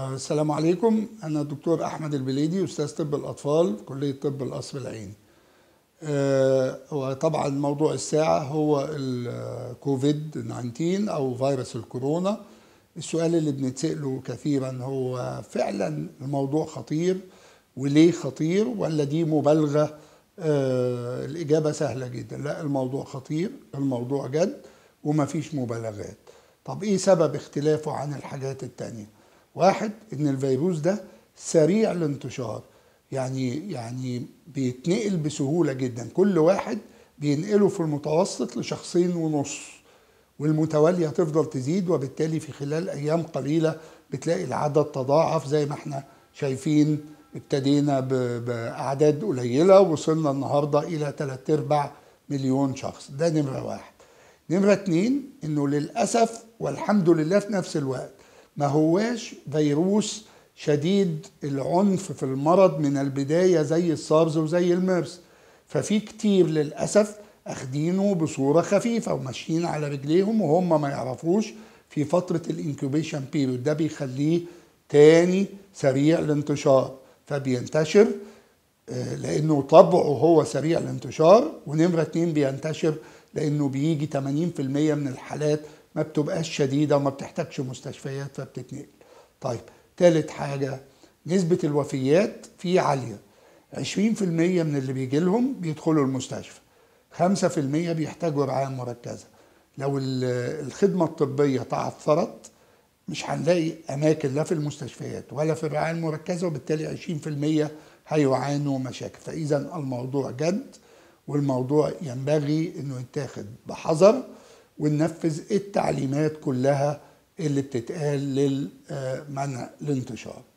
السلام عليكم أنا الدكتور أحمد البليدي أستاذ طب الأطفال في كلية طب القصر العيني. آه، وطبعا موضوع الساعة هو الكوفيد 19 أو فيروس الكورونا. السؤال اللي بنتسأله كثيرا هو فعلا الموضوع خطير وليه خطير ولا دي مبالغة؟ آه، الإجابة سهلة جدا، لا الموضوع خطير، الموضوع جد ومفيش مبالغات. طب إيه سبب اختلافه عن الحاجات التانية؟ واحد ان الفيروس ده سريع الانتشار يعني يعني بيتنقل بسهوله جدا كل واحد بينقله في المتوسط لشخصين ونص والمتواليه تفضل تزيد وبالتالي في خلال ايام قليله بتلاقي العدد تضاعف زي ما احنا شايفين ابتدينا باعداد قليله وصلنا النهارده الى 3 ارباع مليون شخص ده نمره واحد نمره اتنين انه للاسف والحمد لله في نفس الوقت ما هواش فيروس شديد العنف في المرض من البدايه زي السارز وزي الميرس ففي كتير للاسف اخدينه بصوره خفيفه وماشيين على رجليهم وهم ما يعرفوش في فتره الانكوبيشن بيريود ده بيخليه تاني سريع الانتشار فبينتشر لانه طبعه هو سريع الانتشار ونمره اتنين بينتشر لانه بيجي 80% من الحالات ما بتبقاش شديدة وما بتحتاجش مستشفيات فبتتنقل طيب تالت حاجة نسبة الوفيات فيه عالية 20% من اللي بيجي لهم بيدخلوا المستشفى 5% بيحتاجوا رعاية مركزة لو الخدمة الطبية تعثرت مش هنلاقي أماكن لا في المستشفيات ولا في الرعاية المركزة وبالتالي 20% هيعانوا مشاكل فإذا الموضوع جد والموضوع ينبغي أنه يتاخد بحذر وننفذ التعليمات كلها اللي بتتقال للمنع الانتشار